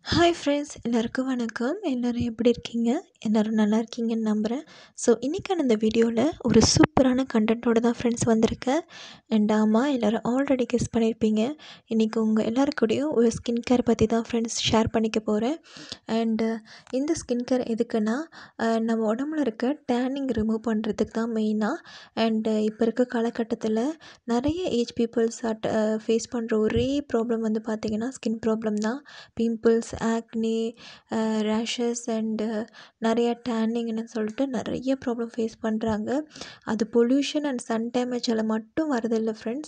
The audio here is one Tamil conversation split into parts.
ஹாய் ஃப்ரெண்ட்ஸ் எல்லாருக்கும் வணக்கம் எல்லோரும் எப்படி இருக்கீங்க எல்லோரும் நல்லா இருக்கீங்கன்னு நம்புகிறேன் ஸோ இன்றைக்கான இந்த வீடியோவில் ஒரு சூப்பரான கண்டென்ட்டோட தான் ஃப்ரெண்ட்ஸ் வந்திருக்கேன் அண்ட் ஆமாம் எல்லோரும் ஆல்ரெடி கெஸ் பண்ணியிருப்பீங்க இன்றைக்கி உங்கள் எல்லாருக்கூடையும் ஒரு ஸ்கின் கேர் பற்றி தான் ஃப்ரெண்ட்ஸ் ஷேர் பண்ணிக்க போகிறேன் அண்டு இந்த ஸ்கின் கேர் எதுக்குன்னா அஹ், நம்ம உடம்புல இருக்க டேனிங் ரிமூவ் பண்ணுறதுக்கு தான் மெயினாக அண்டு இப்போ இருக்க காலகட்டத்தில் நிறைய ஏஜ் பீப்புள்ஸ் அட் ஃபேஸ் பண்ணுற ஒரே ப்ராப்ளம் வந்து பார்த்திங்கன்னா ஸ்கின் ப்ராப்ளம் தான் பிம்பிள்ஸ் ஆக்னி ரேஷஸ் அண்டு நிறைய டேனிங்னு சொல்லிட்டு நிறைய ப்ராப்ளம் ஃபேஸ் பண்ணுறாங்க அது பொல்யூஷன் அண்ட் சன் டேமேஜால் மட்டும் வரதில்லை ஃப்ரெண்ட்ஸ்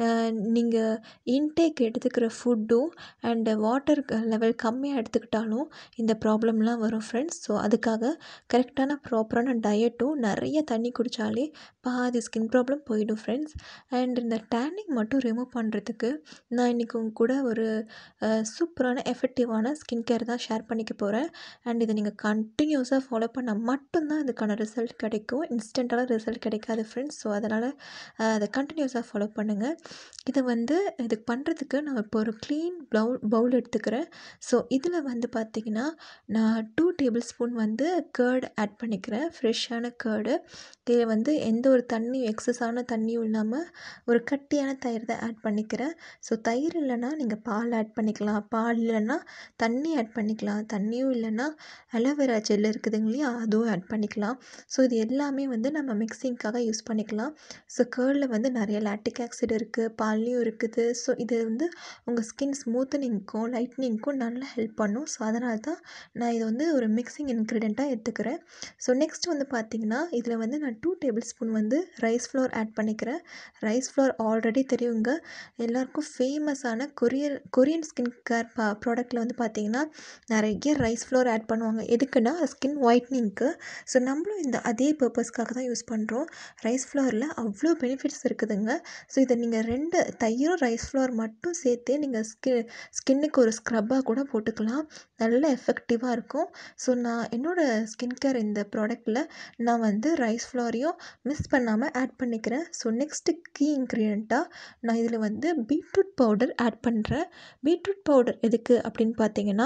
நீங்கள் இன்டேக் எடுத்துக்கிற ஃபுட்டும் அண்டு வாட்டர் லெவல் கம்மியாக எடுத்துக்கிட்டாலும் இந்த ப்ராப்ளம்லாம் வரும் ஃப்ரெண்ட்ஸ் ஸோ அதுக்காக கரெக்டான ப்ராப்பரான டயட்டும் நிறைய தண்ணி குடித்தாலே பாதி ஸ்கின் ப்ராப்ளம் போயிடும் ஃப்ரெண்ட்ஸ் அண்ட் இந்த டேனிங் மட்டும் ரிமூவ் பண்ணுறதுக்கு நான் இன்றைக்கி உங்க கூட ஒரு அஹ், சூப்பரான எஃபெக்டிவான ஸ்கின் கேர் தான் ஷேர் பண்ணிக்க போகிறேன் அண்ட் இதை நீங்கள் கண்டினியூஸாக ஃபாலோ பண்ணால் மட்டும்தான் இதுக்கான ரிசல்ட் கிடைக்கும் இன்ஸ்டண்ட்டான ரிசல்ட் கிடைக்காது ஃப்ரெண்ட்ஸ் ஸோ அதனால் அதை கண்டினியூஸாக ஃபாலோ பண்ணுங்கள் இதை வந்து இதுக்கு பண்ணுறதுக்கு நான் இப்போ ஒரு க்ளீன் பவுல் பவுல் எடுத்துக்கிறேன் ஸோ இதில் வந்து பார்த்திங்கன்னா நான் டூ டேபிள் ஸ்பூன் வந்து கேர்டு ஆட் பண்ணிக்கிறேன் ஃப்ரெஷ்ஷான கேர்டு இதில் வந்து எந்த ஒரு தண்ணியும் எக்ஸஸான தண்ணியும் இல்லாமல் ஒரு கட்டியான தயிர் தான் ஆட் பண்ணிக்கிறேன் ஸோ தயிர் இல்லைன்னா நீங்கள் பால் ஆட் பண்ணிக்கலாம் பால் இல்லைன்னா தண்ணி ஆட் பண்ணிக்கலாம் தண்ணியும் இல்லைன்னா அலோவேரா ஜெல் இருக்குதுங்க இல்லையா அதுவும் ஆட் பண்ணிக்கலாம் ஸோ இது எல்லாமே வந்து நம்ம மிக்சிங்க்காக யூஸ் பண்ணிக்கலாம் ஸோ கேர்டில் வந்து நிறைய லாக்டிக் ஆசிட் இருக்குது பால்லையும் இருக்குது ஸோ இது வந்து உங்கள் ஸ்கின் ஸ்மூத்தனிங்க்கும் லைட்னிங்க்கும் நல்லா ஹெல்ப் பண்ணும் ஸோ அதனால தான் நான் இதை வந்து ஒரு மிக்சிங் இன்க்ரீடியண்ட்டாக எடுத்துக்கிறேன் ஸோ நெக்ஸ்ட் வந்து பார்த்திங்கன்னா இதில் வந்து நான் டூ டேபிள் ஸ்பூன் வந்து ரைஸ் ஃப்ளோர் ஆட் பண்ணிக்கிறேன் ரைஸ் ஃப்ளோர் ஆல்ரெடி தெரியுங்க எல்லாருக்கும் ஃபேமஸான கொரியர் கொரியன் ஸ்கின் கேர் பா ப்ராடக்ட்டில் வந்து பார்த்திங்கன்னா நிறைய ரைஸ் ஃப்ளோர் ஆட் பண்ணுவாங்க எதுக்குன்னா ஸ்கின் ஒயிட்னிங்க்கு ஸோ நம்மளும் இந்த அதே பர்பஸ்க்காக தான் யூஸ் பண்ணுறோம் ரைஸ் ஃப்ளோரில் அவ்வளோ பெனிஃபிட்ஸ் இருக்குதுங்க ஸோ இதை நீங்கள் ரெண்டு தயிரும் ரைஸ் ஃப்ளோர் மட்டும் சேர்த்தே நீங்கள் ஸ்கி ஸ்கின்னுக்கு ஒரு ஸ்க்ரப்பாக கூட போட்டுக்கலாம் நல்ல எஃபெக்டிவாக இருக்கும் ஸோ நான் என்னோடய ஸ்கின் கேர் இந்த ப்ராடக்ட்டில் நான் வந்து ரைஸ் ஃப்ளோரையும் மிஸ் பண்ணாமல் ஆட் பண்ணிக்கிறேன் ஸோ நெக்ஸ்ட்டு கீ இன்க்ரீடியண்ட்டாக நான் இதில் வந்து பீட்ரூட் பவுடர் ஆட் பண்ணுறேன் பீட்ரூட் பவுடர் எதுக்கு அப்படின்னு பார்த்தீங்கன்னா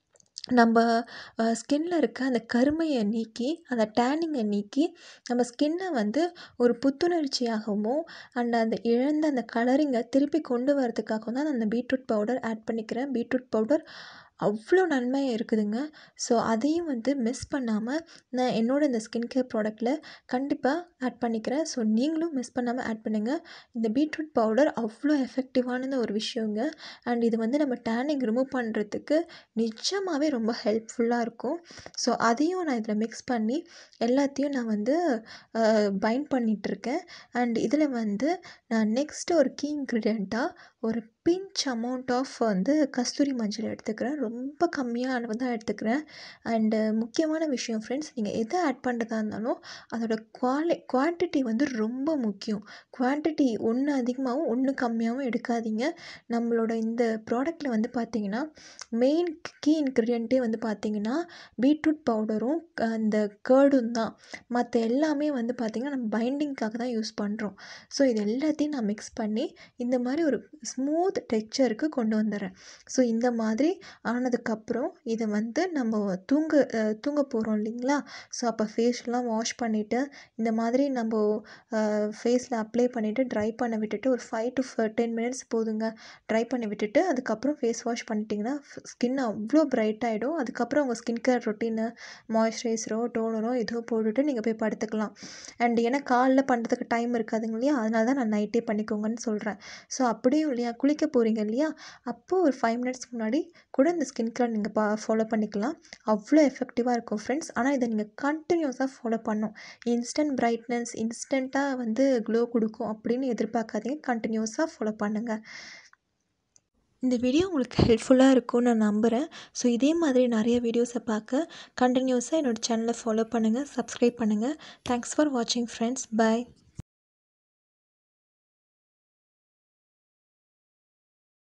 நம்ம ஸ்கின்ல இருக்க அந்த கருமையை நீக்கி அந்த டேனிங்கை நீக்கி நம்ம ஸ்கின்னை வந்து ஒரு புத்துணர்ச்சியாகவும் அண்ட் அந்த இழந்த அந்த கலரிங்கை திருப்பி கொண்டு வரதுக்காகவும் தான் நான் அந்த பீட்ரூட் பவுடர் ஆட் பண்ணிக்கிறேன் பீட்ரூட் பவுடர் அவ்வளோ நன்மை இருக்குதுங்க ஸோ அதையும் வந்து மிஸ் பண்ணாமல் நான் என்னோட இந்த ஸ்கின் கேர் ப்ராடக்ட்டில் கண்டிப்பாக ஆட் பண்ணிக்கிறேன் ஸோ நீங்களும் மிஸ் பண்ணாமல் ஆட் பண்ணுங்கள் இந்த பீட்ரூட் பவுடர் அவ்வளோ எஃபெக்டிவான ஒரு விஷயங்க அண்ட் இது வந்து நம்ம டேனிங் ரிமூவ் பண்ணுறதுக்கு நிஜமாகவே ரொம்ப ஹெல்ப்ஃபுல்லாக இருக்கும் ஸோ அதையும் நான் இதில் மிக்ஸ் பண்ணி எல்லாத்தையும் நான் வந்து பைண்ட் பண்ணிகிட்ருக்கேன் அண்ட் இதில் வந்து நான் நெக்ஸ்ட்டு ஒரு கீ இன்க்ரீடியண்ட்டாக ஒரு பிஞ்ச் அமௌண்ட் ஆஃப் வந்து கஸ்தூரி மஞ்சள் எடுத்துக்கிறேன் ரொம்ப கம்மியாக அளவு தான் எடுத்துக்கிறேன் அண்டு முக்கியமான விஷயம் ஃப்ரெண்ட்ஸ் நீங்கள் எதை ஆட் பண்ணுறதா இருந்தாலும் அதோட குவாலி குவான்டிட்டி வந்து ரொம்ப முக்கியம் குவான்டிட்டி ஒன்று அதிகமாகவும் ஒன்று கம்மியாகவும் எடுக்காதீங்க நம்மளோட இந்த ப்ராடக்ட்டில் வந்து பார்த்தீங்கன்னா மெயின் கீ இன்க்ரீடியண்ட்டே வந்து பார்த்தீங்கன்னா பீட்ரூட் பவுடரும் அந்த கேர்டும் தான் மற்ற எல்லாமே வந்து பார்த்திங்கன்னா நம்ம பைண்டிங்க்காக தான் யூஸ் பண்ணுறோம் ஸோ இது எல்லாத்தையும் நான் மிக்ஸ் பண்ணி இந்த மாதிரி ஒரு ஸ்மூத் டெக்ஸ்சருக்கு கொண்டு வந்துடுறேன் ஸோ இந்த மாதிரி ஆனதுக்கப்புறம் இதை வந்து நம்ம தூங்க அஹ், தூங்க போகிறோம் இல்லைங்களா ஸோ அப்போ ஃபேஸ்லாம் வாஷ் பண்ணிவிட்டு இந்த மாதிரி நம்ம ஃபேஸில் அப்ளை பண்ணிவிட்டு ட்ரை பண்ண விட்டுட்டு ஒரு ஃபைவ் டு டென் மினிட்ஸ் போதுங்க ட்ரை பண்ணி விட்டுட்டு அதுக்கப்புறம் ஃபேஸ் வாஷ் பண்ணிட்டிங்கன்னா ஸ்கின் அவ்வளோ பிரைட் ஆகிடும் அதுக்கப்புறம் உங்கள் ஸ்கின் கேர் ரொட்டீனு மாய்ஸ்சரைசரோ டோனரோ ஏதோ போட்டுட்டு நீங்கள் போய் படுத்துக்கலாம் அண்ட் ஏன்னா காலைல பண்ணுறதுக்கு டைம் இருக்காதுங்க இல்லையா அதனால தான் நான் நைட்டே பண்ணிக்கோங்கன்னு சொல்கிறேன் ஸோ அப்படியும் இல்லையா குளிக்க போகிறீங்க இல்லையா அப்போது ஒரு ஃபைவ் மினிட்ஸ் முன்னாடி கூட இந்த ஸ்கின் கேர் நீங்கள் பா ஃபாலோ பண்ணிக்கலாம் அவ்வளோ எஃபெக்டிவாக இருக்கும் ஃப்ரெண்ட்ஸ் ஆனால் இதை நீங்கள் கண்டினியூஸாக ஃபாலோ பண்ணும் இன்ஸ்டன்ட் பிரைட்னஸ் இன்ஸ்டண்ட்டாக வந்து க்ளோ கொடுக்கும் அப்படின்னு எதிர்பார்க்காதீங்க கண்டினியூஸாக ஃபாலோ பண்ணுங்கள் இந்த வீடியோ உங்களுக்கு ஹெல்ப்ஃபுல்லாக இருக்கும்னு நான் நம்புகிறேன் ஸோ இதே மாதிரி நிறைய வீடியோஸை பார்க்க கண்டினியூஸாக என்னோடய சேனலை ஃபாலோ பண்ணுங்கள் சப்ஸ்கிரைப் பண்ணுங்கள் தேங்க்ஸ் ஃபார் வாட்சிங் ஃப்ரெண்ட்ஸ் பை